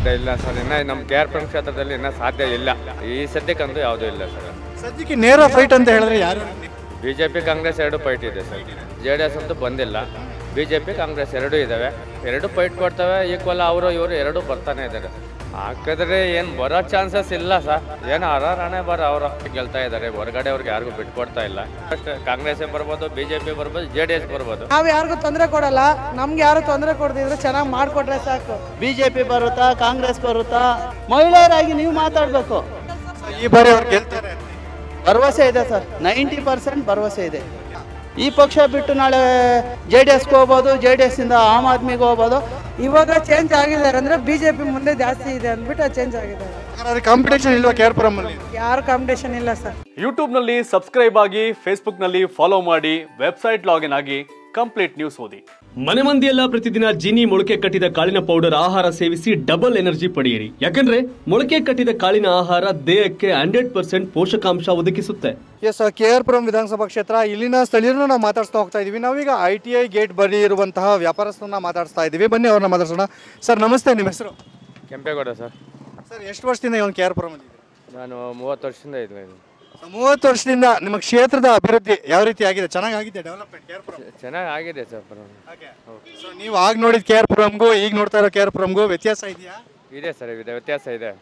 ಸಾಧ್ಯ ಇಲ್ಲ ಸರ್ ಇನ್ನು ನಮ್ಮ ಕೆ ಆರ್ ಪುರಂ ಕ್ಷೇತ್ರದಲ್ಲಿ ಇನ್ನೂ ಸಾಧ್ಯ ಇಲ್ಲ ಈ ಸದ್ಯಕ್ಕಂತೂ ಯಾವುದೂ ಇಲ್ಲ ಸರ್ ಸದ್ಯಕ್ಕೆ ನೇರ ಫೈಟ್ ಅಂತ ಹೇಳಿದ್ರೆ ಯಾರು ಬಿ ಜೆ ಪಿ ಕಾಂಗ್ರೆಸ್ ಎರಡು ಫೈಟ್ ಇದೆ ಸರ್ ಜೆ ಡಿ ಎಸ್ ಅಂತೂ ಬಂದಿಲ್ಲ ಬಿ ಜೆ ಪಿ ಕಾಂಗ್ರೆಸ್ ಎರಡೂ ಇದ್ದಾವೆ ಎರಡು ಫೈಟ್ ಕೊಡ್ತವೆ ಈಕ್ವಲ್ ಅವರು ಇವರು ಎರಡೂ ಬರ್ತಾನೆ ಇದ್ದಾರೆ ಹಾಕಿದ್ರೆ ಏನು ಬರೋ ಚಾನ್ಸಸ್ ಇಲ್ಲ ಸರ್ ಏನು ಹಣೆ ಬರ ಅವರು ಗೆಲ್ತಾ ಇದ್ದಾರೆ ಹೊರಗಡೆ ಅವ್ರಿಗೆ ಯಾರಿಗೂ ಬಿಟ್ಕೊಡ್ತಾ ಇಲ್ಲ ಅಷ್ಟೇ ಕಾಂಗ್ರೆಸ್ ಬರ್ಬೋದು ಬಿ ಜೆ ಪಿ ಬರ್ಬೋದು ಜೆ ಡಿ ಎಸ್ ಬರ್ಬೋದು ನಾವು ಯಾರಿಗೂ ತೊಂದರೆ ಕೊಡಲ್ಲ ನಮ್ಗೆ ಯಾರು ತೊಂದರೆ ಕೊಡ್ದಿದ್ರೆ ಚೆನ್ನಾಗಿ ಮಾಡಿಕೊಟ್ರೆ ಸಾಕು ಬಿಜೆಪಿ ಬರುತ್ತಾ ಕಾಂಗ್ರೆಸ್ ಬರುತ್ತಾ ಮಹಿಳೆಯರಾಗಿ ನೀವು ಮಾತಾಡಬೇಕು ಈ ಬಾರಿ ಅವ್ರು ಗೆಲ್ತಾರೆ ಭರವಸೆ ಇದೆ ಸರ್ ನೈಂಟಿ ಪರ್ಸೆಂಟ್ ಭರವಸೆ ಇದೆ ಈ ಪಕ್ಷ ಬಿಟ್ಟು ನಾಳೆ ಜೆ ಡಿ ಎಸ್ಗೆ ಹೋಗ್ಬೋದು ಜೆ ಡಿ ಎಸ್ಸಿಂದ ಆಮ್ ಆದ್ಮಿಗೆ ಹೋಗ್ಬೋದು ಇವಾಗ ಚೇಂಜ್ ಆಗಿದ್ದಾರೆ ಅಂದ್ರೆ ಬಿಜೆಪಿ ಮುಂದೆ ಜಾಸ್ತಿ ಇದೆ ಅಂದ್ಬಿಟ್ಟು ಚೇಂಜ್ ಆಗಿದ್ದಾರೆ ಹಾಗಾದ್ರೆ ಕಾಂಪಿಟೇಷನ್ ಇಲ್ವಾ ಕೆ ಆರ್ ಪುರಮಲ್ಲಿ ಯಾರು ಕಾಂಪಿಟೇಷನ್ ಇಲ್ಲ ಸರ್ ಯೂಟ್ಯೂಬ್ನಲ್ಲಿ ಸಬ್ಸ್ಕ್ರೈಬ್ ಆಗಿ ಫೇಸ್ಬುಕ್ನಲ್ಲಿ ಫಾಲೋ ಮಾಡಿ ವೆಬ್ಸೈಟ್ ಲಾಗಿನ್ ಆಗಿ ಕಂಪ್ಲೀಟ್ ನ್ಯೂಸ್ ಓದಿ ಮನೆ ಮಂದಿಯೆಲ್ಲ ಪ್ರತಿದಿನ ಜೀನಿ ಮೊಳಕೆ ಕಟ್ಟಿದ ಕಾಳಿನ ಪೌಡರ್ ಆಹಾರ ಸೇವಿಸಿ ಡಬಲ್ ಎನರ್ಜಿ ಪಡೆಯಿರಿ ಯಾಕಂದ್ರೆ ಮೊಳಕೆ ಕಟ್ಟಿದ ಕಾಳಿನ ಆಹಾರ ದೇಹಕ್ಕೆ ಹಂಡ್ರೆಡ್ ಪರ್ಸೆಂಟ್ ಪೋಷಕಾಂಶ ಒದಗಿಸುತ್ತೆ ಎಸ್ ಕೆ ಆರ್ ಪುರಂ ವಿಧಾನಸಭಾ ಕ್ಷೇತ್ರ ಇಲ್ಲಿನ ಸ್ಥಳೀಯರನ್ನು ನಾವು ಮಾತಾಡ್ಸ್ತಾ ಹೋಗ್ತಾ ಇದೀವಿ ನಾವೀಗ ಐ ಟಿ ಐ ಗೇಟ್ ಬಳಿ ಇರುವಂತಹ ವ್ಯಾಪಾರಸ್ಥರನ್ನ ಮಾತಾಡ್ಸ್ತಾ ಇದ್ದೀವಿ ಬನ್ನಿ ಅವ್ರನ್ನ ಮಾತಾಡ್ಸೋಣ ಸರ್ ನಮಸ್ತೆ ನಿಮ್ಮ ಹೆಸರು ಕೆಂಪೇಗೌಡ ಸರ್ ಸರ್ ಎಷ್ಟು ವರ್ಷದಿಂದ ಈ ಒಂದು ಕೆ ಆರ್ ಪುರಮಲ್ಲಿ ನಾನು ಮೂವತ್ತು ವರ್ಷದಿಂದ ಇದ್ದೀನಿ ಮೂವತ್ತು ವರ್ಷದಿಂದ ನಿಮ್ಮ ಕ್ಷೇತ್ರದ ಅಭಿವೃದ್ಧಿ ಯಾವ ರೀತಿ ಆಗಿದೆ ಚೆನ್ನಾಗಿ ಆಗಿದೆ ಡೆವಲಪ್ಮೆಂಟ್ ಕೆ ಆರ್ ಪುರಂ ಚೆನ್ನಾಗಿ ಆಗಿದೆ ಸರ್ ಪರವಾಗಿಲ್ಲ ಸೊ ನೀವು ಆಗ ನೋಡಿದ ಕೆ ಆರ್ ಪುರಂಗೂ ಈಗ ನೋಡ್ತಾ ಇರೋ ಕೆ ಆರ್ ಪುರಂಗೂ ವ್ಯತ್ಯಾಸ ಇದೆಯಾ ಇದೆ ಸರ್ ಇದೆ ವ್ಯತ್ಯಾಸ ಇದೆ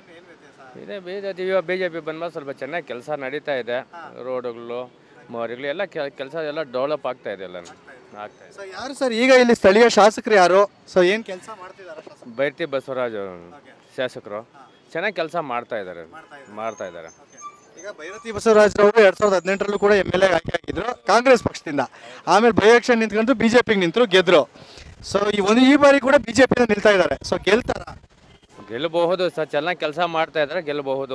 ಇದೆ ಬಿ ಜೆ ಇವಾಗ ಬಿ ಜೆ ಪಿ ಬಂದ್ಮೇಲೆ ಸ್ವಲ್ಪ ಚೆನ್ನಾಗಿ ಕೆಲಸ ನಡೀತಾ ಇದೆ ರೋಡುಗಳು ಮೋರಿಗಳು ಎಲ್ಲ ಕೆಲಸ ಎಲ್ಲ ಡೆವಲಪ್ ಆಗ್ತಾ ಇದೆ ಎಲ್ಲ ಆಗ್ತಾ ಇದೆ ಸೊ ಯಾರು ಸರ್ ಈಗ ಇಲ್ಲಿ ಸ್ಥಳೀಯ ಶಾಸಕರು ಯಾರು ಸೊ ಏನು ಕೆಲಸ ಮಾಡ್ತಿದ್ದಾರೆ ಬೈರ್ತಿ ಬಸವರಾಜ್ ಶಾಸಕರು ಚೆನ್ನಾಗಿ ಕೆಲಸ ಮಾಡ್ತಾ ಇದ್ದಾರೆ ಮಾಡ್ತಾ ಇದ್ದಾರೆ ಈಗ ಭೈರತಿ ಬಸವರಾಜ್ ಅವರು ಎರಡ್ ಸಾವಿರದ ಹದಿನೆಂಟರಲ್ಲೂ ಕೂಡ ಎಮ್ ಎಲ್ ಎ ಆಯ್ಕೆ ಆಗಿದ್ರು ಕಾಂಗ್ರೆಸ್ ಪಕ್ಷದಿಂದ ಆಮೇಲೆ ಬೈ ಎಲೆಕ್ಷನ್ ನಿಂತ್ಕೊಂಡು ಬಿಜೆಪಿಗೆ ನಿಂತರು ಗೆದ್ರು ಸೊ ಈ ಒಂದು ಈ ಬಾರಿ ಕೂಡ ಬಿಜೆಪಿ ನಿಲ್ತಾ ಇದ್ದಾರೆ ಸೊ ಗೆಲ್ತಾರ ಗೆಲ್ಲಬಹುದು ಸರ್ ಚೆನ್ನಾಗಿ ಕೆಲಸ ಮಾಡ್ತಾ ಇದ್ದಾರೆ ಗೆಲ್ಲಬಹುದು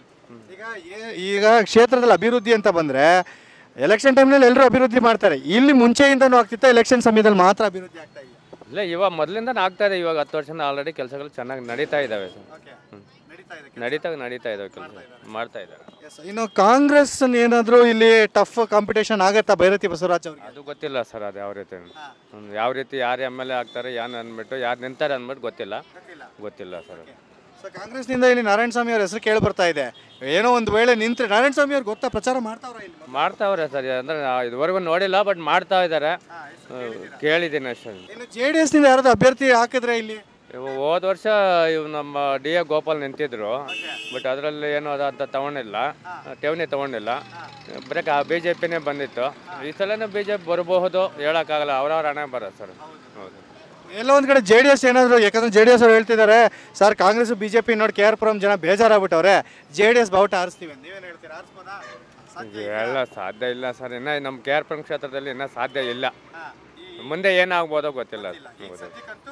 ಈಗ ಏ- ಈಗ ಕ್ಷೇತ್ರದಲ್ಲಿ ಅಭಿವೃದ್ಧಿ ಅಂತ ಬಂದ್ರೆ ಎಲೆಕ್ಷನ್ ಟೈಮ್ನಲ್ಲಿ ಎಲ್ಲರೂ ಅಭಿವೃದ್ಧಿ ಮಾಡ್ತಾರೆ ಇಲ್ಲಿ ಮುಂಚೆಯಿಂದನೂ ಆಗ್ತಿತ್ತ ಎಲೆಕ್ಷನ್ ಸಮಯದಲ್ಲಿ ಮಾತ್ರ ಅಭಿವೃದ್ಧಿ ಆಗ್ತಾ ಇಲ್ಲ ಇಲ್ಲ ಇವಾಗ ಮೊದಲಿಂದ ಆಗ್ತಾ ಇದೆ ಇವಾಗ ಹತ್ತು ವರ್ಷದಿಂದ ಆಲ್ರೆಡಿ ಕೆಲಸಗಳು ಚೆನ್ನಾಗಿ ನಡೀತಾ ಇದ್ದಾವೆ ಸರ್ ಹ್ಮ್. ನಡೀತಾ ನಡೀತಾ ಇದ್ದಾವೆ ಕೆಲಸ ಮಾಡ್ತಾ ಇದ್ದಾರೆ Yes, ಇನ್ನು ಕಾಂಗ್ರೆಸ್ ಏನಾದರೂ ಇಲ್ಲಿ ಟಫ್ ಕಾಂಪಿಟೇಷನ್ ಆಗತ್ತಾ ಭೈರತಿ ಬಸವರಾಜ್ ಅವ್ರಿಗೆ ಅದು ಗೊತ್ತಿಲ್ಲ ಸರ್ ಅದು ಯಾವ ರೀತಿ ಹ್ಮ್. ಯಾವ ರೀತಿ ಯಾರು ಎಮ್ ಎಲ್ ಎ ಆಗ್ತಾರೆ ಯಾರು ಅಂದ್ಬಿಟ್ಟು ಯಾರು ನಿಂತಾರೆ ಅಂದ್ಬಿಟ್ಟು ಗೊತ್ತಿಲ್ಲ ಗೊತ್ತಿಲ್ಲ ಸರ್ ಅದು. ಸೊ ಕಾಂಗ್ರೆಸ್ನಿಂದ ಇಲ್ಲಿ ನಾರಾಯಣ ಸ್ವಾಮಿ ಅವ್ರ ಹೆಸರು ಕೇಳಿ ಬರ್ತಾ ಇದೆ ಏನೋ ಒಂದು ವೇಳೆ ನಿಂತ್ರೆ ನಾರಾಯಣ ಸ್ವಾಮಿ ಅವ್ರಿಗೆ ಗೊತ್ತಾ ಪ್ರಚಾರ ಮಾಡ್ತಾವ್ರ ಇಲ್ಲಿ ಮಾಡ್ತಾವ್ರೆ ಸರ್ ಅಂದ್ರೆ ನಾ ಇದುವರೆಗೂ ನೋಡಿಲ್ಲ ಬಟ್ ಮಾಡ್ತಾ ಇದ್ದಾರೆ ಕೇಳಿದ್ದೀನಿ ಅಷ್ಟೇ ಇನ್ನು ಜೆ ಡಿ ಎಸ್ನಿಂದ ಯಾರಾದ್ರು ಅಭ್ಯರ್ಥಿ ಹಾಕಿದ್ರೆ ಇಲ್ಲಿ ಇವು ಹೋದ ವರ್ಷ ಇವು ನಮ್ಮ ಡಿ ಎ ಗೋಪಾಲ್ ನಿಂತಿದ್ರು ಬಟ್ ಅದರಲ್ಲಿ ಏನು ಅದು ಅಂತ ತಗೊಂಡಿಲ್ಲ ಠೇವಣಿ ತಗೊಂಡಿಲ್ಲ ಬರೀ ಬಿ ಜೆ ಪಿನೇ ಬಂದಿತ್ತು ಈ ಸಲನೂ ಬಿ ಜೆ ಪಿ ಬರಬಹುದು ಹೇಳೋಕ್ಕಾಗಲ್ಲ ಅವ್ರವ್ರ ಹಣೆ ಬರ ಸರ್ ಹೌದು ಎಲ್ಲ ಒಂದ್ ಕಡೆ ಜೆ ಡಿ ಎಸ್ ಏನಾದ್ರು ಯಾಕಂದ್ರೆ ಜೆ ಡಿ ಎಸ್ ಅವ್ರು ಹೇಳ್ತಿದ್ದಾರೆ ಸರ್ ಕಾಂಗ್ರೆಸ್ ಬಿಜೆಪಿ ನೋಡಿ ಕೆ ಆರ್ ಪುರಂ ಜನ ಬೇಜಾರಾಗ್ಬಿಟ್ಟವ್ರೆ ಜೆ ಡಿ ಎಸ್ ಬಾವುಟ ಆರಿಸ್ತೀವಿ ನೀವೇನು ಹೇಳ್ತೀರಾ ಆರಿಸ್ಬೋದಾ ಎಲ್ಲ ಸಾಧ್ಯ ಇಲ್ಲ ಸರ್ ಇನ್ನು ನಮ್ಮ ಕೆ ಆರ್ ಪುರಂ ಕ್ಷೇತ್ರದಲ್ಲಿ ಇನ್ನೂ ಸಾಧ್ಯ ಇಲ್ಲ ಮುಂದೆ ಏನಾಗ್ಬೋದೋ ಗೊತ್ತಿಲ್ಲ ಗೊತ್ತಿಲ್ಲ.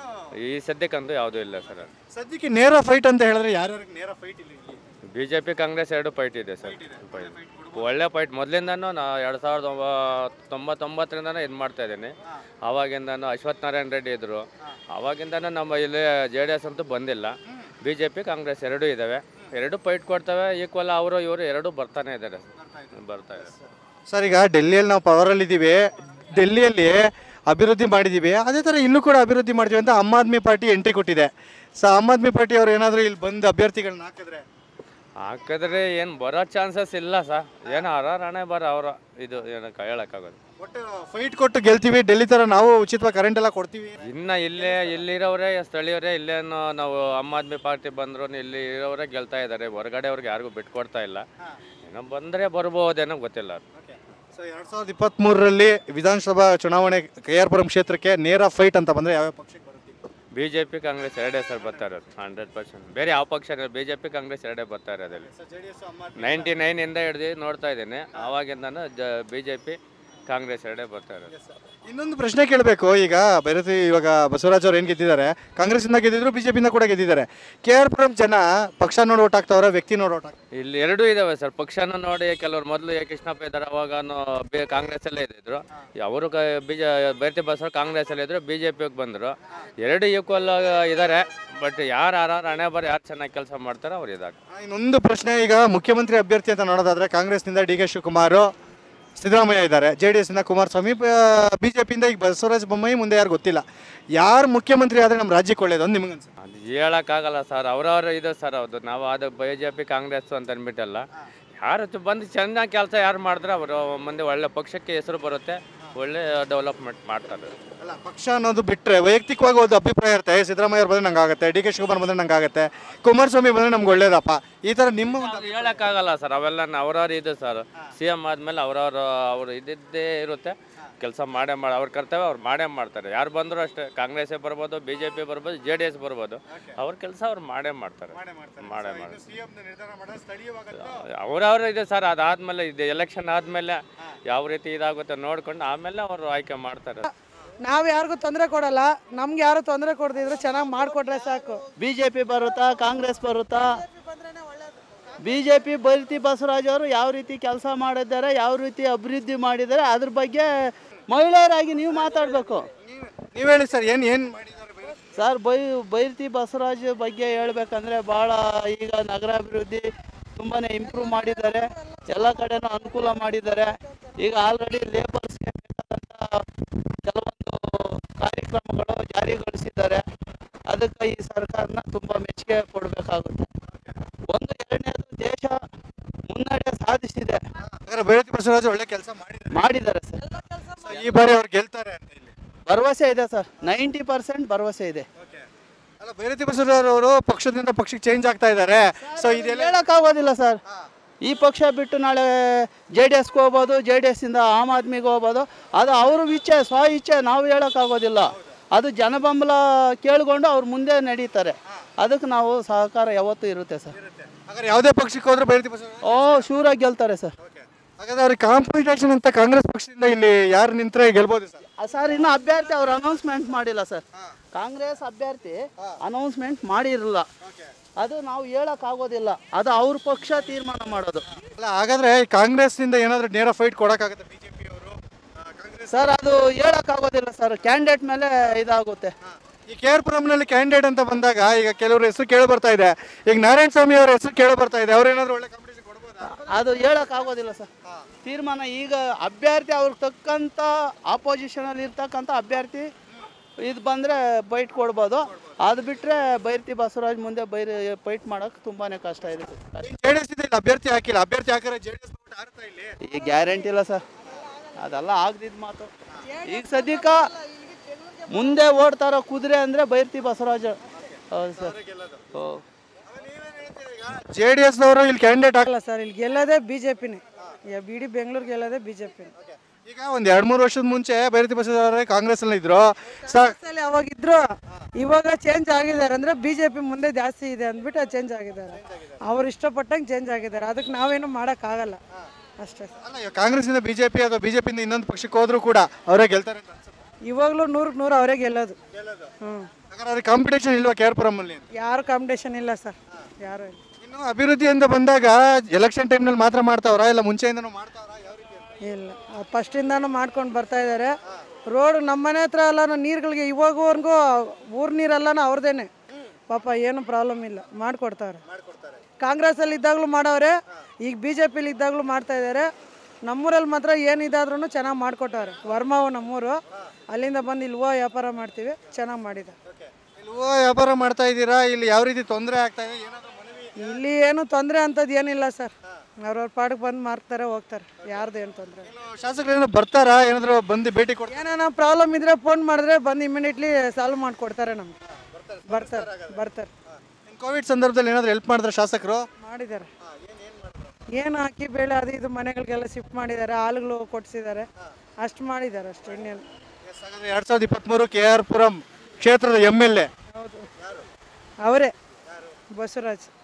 ಈ ಸದ್ಯಕ್ಕಂತೂ ಯಾವುದೂ ಇಲ್ಲ ಸರ್ ಸದ್ಯಕ್ಕೆ ನೇರ ಫೈಟ್ ಅಂತ ಹೇಳಿದ್ರೆ ಯಾರ್ಯಾರಿಗೆ ನೇರ ಫೈಟ್ ಇಲ್ಲ ಇಲ್ಲಿ? ಬಿ ಜೆ ಪಿ ಕಾಂಗ್ರೆಸ್ ಎರಡು ಫೈಟ್ ಇದೆ ಸರ್ ಫೈಟ್ ಒಳ್ಳೆ ಫೈಟ್ ಮೊದಲಿಂದನೂ ನಾ ಎರಡು ಸಾವಿರದ ಒಂಬ- ತೊಂಬತ್ತೊಂಬತ್ತರಿಂದನೇ ಇದು ಮಾಡ್ತಾ ಇದ್ದೀನಿ ಆವಾಗಿಂದನೂ ಅಶ್ವಥ್ ನಾರಾಯಣ ರೆಡ್ಡಿ ಇದ್ದರು ಆವಾಗಿಂದನೂ ನಮ್ಮ ಇಲ್ಲಿ ಜೆ ಡಿ ಎಸ್ ಅಂತೂ ಬಂದಿಲ್ಲ ಬಿ ಜೆ ಪಿ ಕಾಂಗ್ರೆಸ್ ಎರಡೂ ಇದ್ದಾವೆ ಎರಡು ಫೈಟ್ ಕೊಡ್ತವೆ ಈಕ್ವಲ್ ಅವರು ಇವರು ಎರಡೂ ಬರ್ತಾನೆ ಇದ್ದಾರೆ ಬರ್ತಾ ಇದ್ದಾರೆ ಸರ್ ಈಗ ಡೆಲ್ಲಿಯಲ್ಲಿ ನಾವು ಪವರಲ್ಲಿ ಇದ್ದೀವಿ ಡೆಲ್ಲಿಯಲ್ಲಿ ಅಭಿವೃದ್ಧಿ ಮಾಡಿದ್ದೀವಿ ಅದೇ ಥರ ಇಲ್ಲೂ ಕೂಡ ಅಭಿವೃದ್ಧಿ ಮಾಡ್ತೀವಿ ಅಂತ ಆಮ್ ಆದ್ಮಿ ಪಾರ್ಟಿ ಎಂಟ್ರಿ ಕೊಟ್ಟಿದೆ ಸೊ ಆಮ್ ಆದ್ಮಿ ಪಾರ್ಟಿ ಅವ್ರು ಏನಾದರೂ ಇಲ್ಲಿ ಬಂದು ಅಭ್ಯರ್ಥಿಗಳನ್ನ ಹಾಕಿದ್ರೆ ಹಾಕಿದ್ರೆ ಏನು ಬರೋ ಚಾನ್ಸಸ್ ಇಲ್ಲ ಸರ್ ಏನು ಹಣೆ ಬರ ಅವರು ಇದು ಏನು ಹೇಳೋಕ್ಕಾಗೋದು ಒಟ್ಟು ಫೈಟ್ ಕೊಟ್ಟು ಗೆಲ್ತೀವಿ ಡೆಲ್ಲಿ ಥರ ನಾವು ಉಚಿತವಾಗಿ ಕರೆಂಟ್ ಎಲ್ಲ ಕೊಡ್ತೀವಿ ಇನ್ನು ಇಲ್ಲೇ ಇಲ್ಲಿರೋರೇ ಸ್ಥಳೀಯರೇ ಇಲ್ಲೇನು ನಾವು ಆಮ್ ಆದ್ಮಿ ಪಾರ್ಟಿ ಬಂದ್ರು ಇಲ್ಲಿ ಇರೋರೇ ಗೆಲ್ತಾ ಇದ್ದಾರೆ ಹೊರಗಡೆ ಅವ್ರಿಗೆ ಯಾರಿಗೂ ಬಿಟ್ಕೊಡ್ತಾ ಇಲ್ಲ ಏನೋ ಬಂದರೆ ಬರ್ಬೋದೇನೋ ಗೊತ್ತಿಲ್ಲ ಸೊ ಎರಡು ಸಾವಿರದ ಇಪ್ಪತ್ತ್ಮೂರರಲ್ಲಿ ವಿಧಾನಸಭಾ ಚುನಾವಣೆ ಕೆ ಆರ್ ಪುರಂ ಕ್ಷೇತ್ರಕ್ಕೆ ನೇರ ಫೈಟ್ ಅಂತ ಬಂದರೆ ಯಾವ್ಯಾವ ಪಕ್ಷಕ್ಕೆ ಬರುತ್ತೆ ಬಿ ಜೆ ಪಿ ಕಾಂಗ್ರೆಸ್ ಎರಡೇ ಸರ್ ಬರ್ತಾ ಇರೋದು ಹಂಡ್ರೆಡ್ ಪರ್ಸೆಂಟ್ ಬೇರೆ ಯಾವ ಪಕ್ಷ ಬಿ ಜೆ ಪಿ ಕಾಂಗ್ರೆಸ್ ಎರಡೇ ಬರ್ತಾ ಇರೋದಲ್ಲಿ ನೈಂಟಿ ನೈನಿಂದ ಹಿಡ್ದು ನೋಡ್ತಾ ಇದ್ದೀನಿ ಆವಾಗಿಂದನೂ ಜ ಬಿ ಜೆ ಪಿ ಕಾಂಗ್ರೆಸ್ ಎರಡೇ ಬರ್ತಾ ಇರೋದು ಇನ್ನೊಂದು ಪ್ರಶ್ನೆ ಕೇಳಬೇಕು ಈಗ ಭೈರತಿ ಇವಾಗ ಬಸವರಾಜ್ ಅವ್ರು ಏನು ಗೆದ್ದಿದ್ದಾರೆ ಕಾಂಗ್ರೆಸ್ಸಿಂದ ಗೆದ್ದಿದ್ರು ಬಿಜೆಪಿಯಿಂದ ಕೂಡ ಗೆದ್ದಿದ್ದಾರೆ ಕೆ ಆರ್ ಪುರಂ ಜನ ಪಕ್ಷ ನೋಡಿ ಓಟ್ ಹಾಕ್ತಾವ್ರೆ ವ್ಯಕ್ತಿ ನೋಡಿ ಓಟ್ ಹಾಕ್ತಾರೆ ಇಲ್ಲಿ ಎರಡೂ ಇದಾವೆ ಸರ್ ಪಕ್ಷನ ನೋಡಿ ಕೆಲವರು ಮೊದಲು ಎ ಕೃಷ್ಣಪ್ಪ ಇದ್ದಾರೆ ಅವಾಗನು ಬಿ ಕಾಂಗ್ರೆಸ್ ಅಲ್ಲೇ ಇದ್ದಿದ್ರು ಅವರು ಬಿಜೆ ಬೈರತಿ ಬಸವರು ಕಾಂಗ್ರೆಸ್ ಅಲ್ಲಿ ಇದ್ರು ಬಿ ಜೆ ಪಿಗೆ ಬಂದರು ಎರಡು ಈಕ್ವಲ್ ಇದ್ದಾರೆ ಬಟ್ ಯಾರು ಯಾರು ಹಣೆ ಬರ ಯಾರು ಚೆನ್ನಾಗಿ ಕೆಲಸ ಮಾಡ್ತಾರೋ ಅವ್ರು ಇದಾಗ ಇನ್ನೊಂದು ಪ್ರಶ್ನೆ ಈಗ ಮುಖ್ಯಮಂತ್ರಿ ಅಭ್ಯರ್ಥಿ ಅಂತ ನೋಡೋದಾದ್ರೆ ಕಾಂಗ್ರೆಸ್ನಿಂದ ಡಿ ಕೆ ಶಿವಕುಮಾರ್ ಸಿದ್ದರಾಮಯ್ಯ ಇದ್ದಾರೆ ಜೆ ಡಿ ಎಸ್ನ ಕುಮಾರಸ್ವಾಮಿ ಬಿ ಜೆ ಪಿಯಿಂದ ಈಗ ಬಸವರಾಜ ಬೊಮ್ಮಾಯಿ ಮುಂದೆ ಯಾರು ಗೊತ್ತಿಲ್ಲ ಯಾರು ಮುಖ್ಯಮಂತ್ರಿ ಆದರೆ ನಮ್ಮ ರಾಜ್ಯಕ್ಕೆ ಒಳ್ಳೇದು ಅಂತ ನಿಮ್ಗೆ ಅನ್ಸುತ್ತೆ ಅದು ಹೇಳೋಕ್ಕಾಗಲ್ಲ ಸರ್ ಅವ್ರವ್ರ ಇದು ಸರ್ ಹೌದು ನಾವು ಅದು ಬಿ ಜೆ ಪಿ ಕಾಂಗ್ರೆಸ್ ಅಂತ ಅಂದ್ಬಿಟ್ಟಲ್ಲ ಯಾರು ಚು- ಬಂದು ಚೆನ್ನಾಗಿ ಕೆಲಸ ಯಾರು ಮಾಡಿದ್ರೆ ಅವರು ಮುಂದೆ ಒಳ್ಳೆ ಪಕ್ಷಕ್ಕೆ ಹೆಸರು ಬರುತ್ತೆ ಒಳ್ಳೆ ಡೆವಲಪ್ಮೆಂಟ್ ಮಾಡ್ತಾರೆ ಅಲ್ಲ ಪಕ್ಷ ಅನ್ನೋದು ಬಿಟ್ಟರೆ ವೈಯಕ್ತಿಕವಾಗಿ ಒಂದು ಅಭಿಪ್ರಾಯ ಇರುತ್ತೆ ಏ, ಸಿದ್ದರಾಮಯ್ಯ ಅವ್ರು ಬಂದ್ರೆ ನಂಗೆ ಆಗುತ್ತೆ ಡಿ ಕೆ ಶಿವಕುಮಾರ್ ಬಂದ್ರೆ ನಂಗೆ ಆಗುತ್ತೆ ಕುಮಾರಸ್ವಾಮಿ ಬಂದ್ರೆ ನಮ್ಗೆ ಒಳ್ಳೇದಪ್ಪ ಈ ಥರ ನಿಮ್ಮ ಒಂದು ಅದು ಹೇಳೋಕ್ಕಾಗಲ್ಲ ಸರ್ ಅವೆಲ್ಲ ಅವ್ರವ್ರ ಇದು ಸರ್ ಸಿ ಎಮ್ ಆದಮೇಲೆ ಅವ್ರವ್ರ ಅವ್ರು ಇದ್ದಿದ್ದೇ ಇರುತ್ತೆ ಕೆಲಸ ಮಾಡೇ ಮಾಡಿ ಅವ್ರ ಕರ್ತವ್ಯ ಅವ್ರು ಮಾಡೇ ಮಾಡ್ತಾರೆ ಯಾರು ಬಂದರೂ ಅಷ್ಟೇ ಕಾಂಗ್ರೆಸ್ಸೇ ಬರ್ಬೋದು ಬಿ ಜೆ ಪಿ ಬರ್ಬೋದು ಜೆ ಡಿ ಎಸ್ ಬರ್ಬೋದು ಅವ್ರ ಕೆಲಸ ಅವ್ರು ಮಾಡೇ ಮಾಡ್ತಾರೆ ಮಾಡೇ ಮಾಡ್ತಾರೆ ಅವ್ರವ್ರ ಇದೆ ಸರ್ ಅದಾದ್ಮೇಲೆ ಇದು ಎಲೆಕ್ಷನ್ ಆದಮೇಲೆ ಯಾವ ರೀತಿ ಇದಾಗುತ್ತೆ ನೋಡ್ಕೊಂಡು ಆಮೇಲೆ ಅವರು ಆಯ್ಕೆ ಮಾಡ್ತಾರೆ ನಾವು ಯಾರಿಗೂ ತೊಂದರೆ ಕೊಡಲ್ಲ ನಮ್ಗೆ ಯಾರು ತೊಂದರೆ ಕೊಡ್ದಿದ್ರು ಚೆನ್ನಾಗಿ ಮಾಡಿಕೊಟ್ರೆ ಸಾಕು ಬಿ ಜೆ ಪಿ ಬರುತ್ತಾ ಕಾಂಗ್ರೆಸ್ ಬರುತ್ತಾ B J P Byrathi Basavaraj ಅವರು ಯಾವ ರೀತಿ ಕೆಲಸ ಮಾಡಿದ್ದಾರೆ ಯಾವ ರೀತಿ ಅಭಿವೃದ್ಧಿ ಮಾಡಿದ್ದಾರೆ ಅದ್ರ ಬಗ್ಗೆ ಮಹಿಳೆಯರಾಗಿ ನೀವು ಮಾತಾಡಬೇಕು ನೀವು ಹೇಳಿ ಸರ್ ಏನು ಏನು ಮಾಡಿದ್ದಾರೆ ಬೇರೆ? ಸರ್ ಬೈ ಬೈರತಿ ಬಸವರಾಜ್ ಬಗ್ಗೆ ಹೇಳ್ಬೇಕಂದ್ರೆ ಭಾಳ ಈಗ ನಗರಾಭಿವೃದ್ಧಿ ತುಂಬಾ ಇಂಪ್ರೂವ್ ಮಾಡಿದ್ದಾರೆ ಎಲ್ಲ ಕಡೆನೂ ಅನುಕೂಲ ಮಾಡಿದ್ದಾರೆ ಈಗ ಆಲ್ರೆಡಿ ಲೇಬರ್ಸ್ಗೆ ಬೇಕಾದಂಥ ಕೆಲವೊಂದು ಕಾರ್ಯಕ್ರಮಗಳು ಜಾರಿಗೊಳಿಸಿದ್ದಾರೆ ಅದಕ್ಕೆ ಈ ಸರ್ಕಾರನ ತುಂಬ ಮೆಚ್ಚುಗೆ ಕೊಡಬೇಕಾಗುತ್ತೆ ಒಂದು ಎರಡನೇದು ದೇಶ ಮುನ್ನಡೆ ಸಾಧಿಸಿದೆ ಹಾಗಾದ್ರೆ ಬೇಳತಿ ಬಸವರಾಜ್ ಒಳ್ಳೆ ಕೆಲಸ ಮಾಡಿದ್ದಾರೆ ಮಾಡಿದ್ದಾರೆ ಸರ್ So, ಈ ಬಾರಿ ಅವ್ರು ಗೆಲ್ತಾರೆ ಅಂತ ಇಲ್ಲಿ ಭರವಸೆ ಇದೆ ಸರ್ ನೈಂಟಿ ಪರ್ಸೆಂಟ್ ಭರವಸೆ ಇದೆ ಅಲ್ಲ ಬೇರತಿ ಬಸವರಾಜ್ ಅವರು ಪಕ್ಷದಿಂದ ಪಕ್ಷಕ್ಕೆ ಚೇಂಜ್ ಆಗ್ತಾ ಇದ್ದಾರೆ ಸೊ ಇದೆಲ್ಲ ಹೇಳೋಕ್ಕಾಗೋದಿಲ್ಲ ಸರ್ ಈ ಪಕ್ಷ ಬಿಟ್ಟು ನಾಳೆ ಜೆ ಡಿ ಎಸ್ಗೆ ಹೋಗ್ಬೋದು ಜೆ ಡಿ ಎಸ್ಸಿಂದ ಆಮ್ ಆದ್ಮಿಗೆ ಹೋಗ್ಬೋದು ಅದು ಅವ್ರ ಇಚ್ಛೆ ಸ್ವ ಇಚ್ಛೆ ನಾವು ಹೇಳೋಕ್ಕಾಗೋದಿಲ್ಲ ಅದು ಜನಬೆಂಬಲ ಕೇಳಿಕೊಂಡು ಅವ್ರು ಮುಂದೆ ನಡೀತಾರೆ ಅದಕ್ಕೆ ನಾವು ಸಹಕಾರ ಯಾವತ್ತೂ ಇರುತ್ತೆ ಸರ್ ಹಾಗಾದ್ರೆ ಯಾವುದೇ ಪಕ್ಷಕ್ಕೆ ಹೋದ್ರೆ ಬೇರತಿ ಬಸವರಾಜ್ ಓ ಶೂರಾಗಿ ಗೆಲ್ತಾರೆ ಸರ್ ಹಾಗಾದ್ರೆ ಅವ್ರಿಗೆ ಕಾಂಪಿಟೇಷನ್ ಅಂತ ಕಾಂಗ್ರೆಸ್ ಪಕ್ಷದಿಂದ ಇಲ್ಲಿ ಯಾರು ನಿಂತ್ರೆ ಗೆಲ್ಬೋದು ಸರ್ ಆ, ಸರ್ ಇನ್ನು ಅಭ್ಯರ್ಥಿ ಅವ್ರು ಅನೌನ್ಸ್ಮೆಂಟ್ ಮಾಡಿಲ್ಲ ಸರ್ ಕಾಂಗ್ರೆಸ್ ಅಭ್ಯರ್ಥಿ ಅನೌನ್ಸ್ಮೆಂಟ್ ಮಾಡಿರಲಿಲ್ಲ ಅದು ನಾವು ಹೇಳೋಕ್ಕಾಗೋದಿಲ್ಲ ಅದು ಅವ್ರ ಪಕ್ಷ ತೀರ್ಮಾನ ಮಾಡೋದು ಅಲ್ಲ ಹಾಗಾದ್ರೆ ಕಾಂಗ್ರೆಸ್ನಿಂದ ಏನಾದರೂ ನೇರ ಫೈಟ್ ಕೊಡೋಕ್ಕಾಗುತ್ತೆ ಬಿಜೆಪಿ ಅವರು ಕಾಂಗ್ರೆಸ್ ಸರ್ ಅದು ಹೇಳೋಕ್ಕಾಗೋದಿಲ್ಲ ಸರ್ ಕ್ಯಾಂಡಿಡೇಟ್ ಮೇಲೆ ಇದಾಗುತ್ತೆ ಈ ಕೆ ಆರ್ ಪುರಂನಲ್ಲಿ ಕ್ಯಾಂಡಿಡೇಟ್ ಅಂತ ಬಂದಾಗ ಈಗ ಕೆಲವರು ಹೆಸರು ಕೇಳಿ ಬರ್ತಾ ಇದೆ ಈಗ ನಾರಾಯಣ ಸ್ವಾಮಿ ಅವರ ಹೆಸರು ಕೇಳಿ ಬರ್ತಾ ಇದೆ ಅವ್ರೇನಾದ್ರು ಒಳ್ಳೆ ಕಾಂಪಿಟೇಷನ್ ಕೊಡ್ಬೋದಾ ಅದು ಹೇಳೋಕ್ಕಾಗೋದಿಲ್ಲ ಸರ್ ತೀರ್ಮಾನ ಈಗ ಅಭ್ಯರ್ಥಿ ಅವ್ರಿಗೆ ತಕ್ಕಂಥ ಆಪೋಸಿಷನಲ್ಲಿ ಇರ್ತಕ್ಕಂಥ ಅಭ್ಯರ್ಥಿ ಇದು ಬಂದರೆ ಬೈಟ್ ಕೊಡ್ಬೋದು ಅದು ಬಿಟ್ಟರೆ ಬೈರ್ತಿ ಬಸವರಾಜ್ ಮುಂದೆ ಬೈರ್ ಫೈಟ್ ಮಾಡೋಕೆ ತುಂಬಾ ಕಷ್ಟ ಇದೆ ಸರ್ ಜೆ ಡಿ ಎಸ್ ಇದೆ ಇಲ್ಲಿ ಅಭ್ಯರ್ಥಿ ಹಾಕಿಲ್ಲ ಅಭ್ಯರ್ಥಿ ಹಾಕಿದ್ರೆ ಜೆ ಡಿ ಎಸ್ ಆರ್ತಾ ಇಲ್ಲಿ ಈಗ ಗ್ಯಾರಂಟಿ ಇಲ್ಲ ಸರ್ ಅದೆಲ್ಲ ಆಗದಿದ್ದು ಮಾತು ಈಗ ಸದ್ಯಕ್ಕೆ ಮುಂದೆ ಓಡ್ತಾರೋ ಕುದುರೆ ಅಂದರೆ ಬೈರ್ತಿ ಬಸವರಾಜ್ ಹೌದು ಸರ್ ಓ ಜೆ ಡಿ ಎಸ್ನವರು ಇಲ್ಲಿ ಕ್ಯಾಂಡಿಡೇಟ್ ಹಾಕಲ್ಲ ಅಲ್ಲ ಸರ್ ಇಲ್ಲಿ ಗೆಲ್ಲೋದೇ ಬಿ ಜೆ ಪಿನೇ ಬಿಡಿ ಬೆಂಗಳೂರು ಗೆಲ್ಲೋದೇ ಬಿ ಜೆ ಪಿನೇ ಈಗ ಒಂದ್ ಎರಡ್ ಮೂರು ವರ್ಷದ ಮುಂಚೆ ಬೈರತಿ ಬಸವರಾಜ್ ಕಾಂಗ್ರೆಸ್ ಅಲ್ಲಿ ಇದ್ರು ಸ ಅಲ್ಲಿ ಅವಾಗಿದ್ರು ಇವಾಗ ಚೇಂಜ್ ಆಗಿದ್ದಾರೆ ಅಂದ್ರೆ ಬಿ ಜೆ ಪಿ ಮುಂದೆ ಜಾಸ್ತಿ ಇದೆ ಅಂದ್ಬಿಟ್ಟು ಚೇಂಜ್ ಆಗಿದ್ದಾರೆ ಅವ್ರು ಇಷ್ಟಪಟ್ಟಂಗೆ ಚೇಂಜ್ ಆಗಿದ್ದಾರೆ ಅದಕ್ಕೆ ನಾವೇನು ಮಾಡೋಕ್ಕಾಗಲ್ಲ ಅಷ್ಟೇ ಅಲ್ಲ ಈಗ ಕಾಂಗ್ರೆಸ್ಸಿಂದ ಬಿಜೆಪಿ ಅಥವಾ ಬಿಜೆಪಿಯಿಂದ ಇನ್ನೊಂದು ಪಕ್ಷಕ್ಕೆ ಹೋದ್ರು ಕೂಡ ಅವರೇ ಗೆಲ್ತಾರೆ ಅಂತ ಅನ್ಸುತ್ತೆ ಇವಾಗಲೂ ನೂರಕ್ಕೆ ನೂರು ಅವರೇ ಗೆಲ್ಲೋದು ಹ್ಞೂ ಹಾಗಾದ್ರೆ ಅವ್ರಿಗೆ ಕಾಂಪಿಟೇಷನ್ ಇಲ್ವಾ ಕೆ ಆರ್ ಪುರಮಲ್ಲಿ ಯಾರು ಕಾಂಪಿಟೇಷನ್ ಇಲ್ಲ ಸರ್ ಯಾರು ಇಲ್ಲ ಇನ್ನು ಅಭಿವೃದ್ಧಿ ಅಂತ ಬಂದಾಗ ಎಲೆಕ್ಷನ್ ಟೈಮ್ನಲ್ಲಿ ಮಾತ್ರ ಮಾಡ್ತಾವ್ರಾ ಇಲ್ಲ ಮುಂಚೆಯಿಂದನೂ ಮಾಡ್ತಾವ್ರಾ ಯಾವ ರೀತಿ ಇಲ್ಲ ಫಸ್ಟಿಂದಾನು ಮಾಡ್ಕೊಂಡು ಬರ್ತಾ ಇದ್ದಾರೆ ರೋಡ್ ನಮ್ಮ ಮನೆ ಹತ್ರ ಎಲ್ಲ ನೀರುಗಳಿಗೆ ಇವಾಗವರೆಗೂ ಊರು ನೀರೆಲ್ಲನೂ ಅವ್ರದ್ದೇನೆ ಪಾಪ ಏನು ಪ್ರಾಬ್ಲಮ್ ಇಲ್ಲ ಮಾಡಿಕೊಡ್ತಾರೆ ಕಾಂಗ್ರೆಸ್ಸಲ್ಲಿ ಇದ್ದಾಗಲೂ ಮಾಡವ್ರೆ ಈಗ ಬಿ ಜೆ ಪಿಲಿ ಇದ್ದಾಗಲೂ ಮಾಡ್ತಾ ಇದ್ದಾರೆ ನಮ್ಮೂರಲ್ಲಿ ಮಾತ್ರ ಏನಿದಾದ್ರೂ ಚೆನ್ನಾಗಿ ಮಾಡಿಕೊಟ್ಟವ್ರೆ ವರ್ಮಾವು ನಮ್ಮೂರು ಅಲ್ಲಿಂದ ಬಂದು ಇಲ್ಲಿ ಹೂವು ವ್ಯಾಪಾರ ಮಾಡ್ತೀವಿ ಚೆನ್ನಾಗಿ ಮಾಡಿದ್ದಾರೆ ಇಲ್ಲಿ ಹೂವು ವ್ಯಾಪಾರ ಮಾಡ್ತಾ ಇದ್ದೀರಾ ಇಲ್ಲಿ ಯಾವ ರೀತಿ ತೊಂದರೆ ಆಗ್ತಾ ಇದೆ ಏನಾದರೂ ಮನವಿ ಇಲ್ಲಿ ಏನು ತೊಂದರೆ ಅಂಥದ್ದು ಏನಿಲ್ಲ ಸರ್ ಅವ್ರವ್ರ ಪಾಡಿಗೆ ಬಂದು ಮಾರ್ತಾರೆ ಹೋಗ್ತಾರೆ ಯಾರ್ದು ಏನು ತೊಂದರೆ ಏನು ಶಾಸಕರು ಏನಾದ್ರು ಬರ್ತಾರಾ ಏನಾದರೂ ಬಂದು ಭೇಟಿ ಕೊಡ್ತಾರೆ ಏನಾನ ಪ್ರಾಬ್ಲಮ್ ಇದ್ರೆ ಫೋನ್ ಮಾಡಿದ್ರೆ ಬಂದು ಇಮಿಡಿಯೇಟ್ಲಿ ಸಾಲ್ವ್ ಮಾಡಿಕೊಡ್ತಾರೆ ನಮ್ಗೆ ಬರ್ತಾರೆ ಬರ್ತಾರೆ ಕೋವಿಡ್ ಸಂದರ್ಭದಲ್ಲಿ ಏನಾದರೂ ಹೆಲ್ಪ್ ಮಾಡಿದ್ರೆ ಶಾಸಕರು ಮಾಡಿದ್ದಾರೆ ಏನು ಹಾಕಿ ಬೇಳೆ ಅದು ಇದು ಮನೆಗಳಿಗೆಲ್ಲ ಶಿಫ್ಟ್ ಮಾಡಿದ್ದಾರೆ ಹಾಲುಗಳು ಕೊಡಿಸಿದ್ದಾರೆ ಅಷ್ಟು ಮಾಡಿದ್ದಾರೆ ಅಷ್ಟು ಇನ್ನೇನು ಎರಡು ಸಾವಿರದ ಇಪ್ಪತ್ತ್ಮೂರು ಕೆ ಆರ್ ಪುರಂ ಕ್ಷೇತ್ರದ ಎಮ್ ಎಲ್ ಎ ಹೌದು ಅವರೇ ಬಸವರಾಜ್